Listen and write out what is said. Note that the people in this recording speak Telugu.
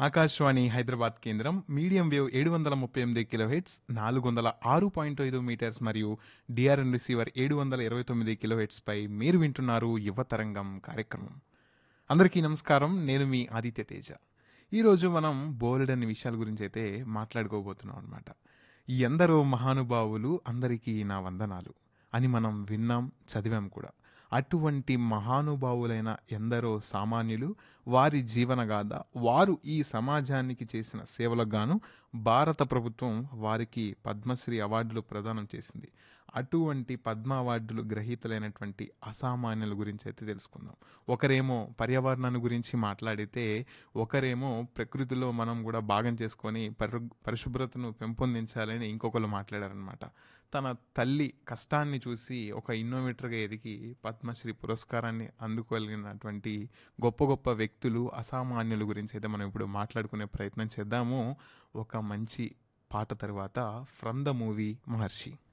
ఆకాశవాణి హైదరాబాద్ కేంద్రం మీడియం వేవ్ ఏడు వందల ముప్పై ఎనిమిది కిలో హెట్స్ నాలుగు వందల ఆరు పాయింట్ ఐదు మీటర్స్ మరియు డిఆర్ఎన్ రిసీవర్ ఏడు వందల ఇరవై తొమ్మిది కిలో హెట్స్ పై మీరు వింటున్నారు యువతరంగం కార్యక్రమం అందరికీ నమస్కారం నేను మీ ఆదిత్య తేజ ఈరోజు మనం బోలెడన్ని విషయాల గురించి అయితే మాట్లాడుకోబోతున్నాం అనమాట ఎందరో మహానుభావులు అందరికీ నా వందనాలు అని మనం విన్నాం చదివాం కూడా అటువంటి మహానుభావులైన ఎందరో సామాన్యులు వారి జీవనగాథ వారు ఈ సమాజానికి చేసిన సేవలకు గాను భారత ప్రభుత్వం వారికి పద్మశ్రీ అవార్డులు ప్రదానం చేసింది అటువంటి పద్మ అవార్డులు గ్రహీతలైనటువంటి అసామాన్యుల గురించి అయితే తెలుసుకుందాం ఒకరేమో పర్యావరణాన్ని గురించి మాట్లాడితే ఒకరేమో ప్రకృతిలో మనం కూడా భాగం చేసుకొని పరు పరిశుభ్రతను పెంపొందించాలని ఇంకొకరు మాట్లాడారనమాట తన తల్లి కష్టాన్ని చూసి ఒక ఇన్నోవేటర్గా ఎదిగి పద్మశ్రీ పురస్కారాన్ని అందుకోగలిగినటువంటి గొప్ప గొప్ప వ్యక్తులు అసామాన్యుల గురించి అయితే మనం ఇప్పుడు మాట్లాడుకునే ప్రయత్నం చేద్దాము ఒక మంచి పాట తర్వాత ఫ్రమ్ ద మూవీ మహర్షి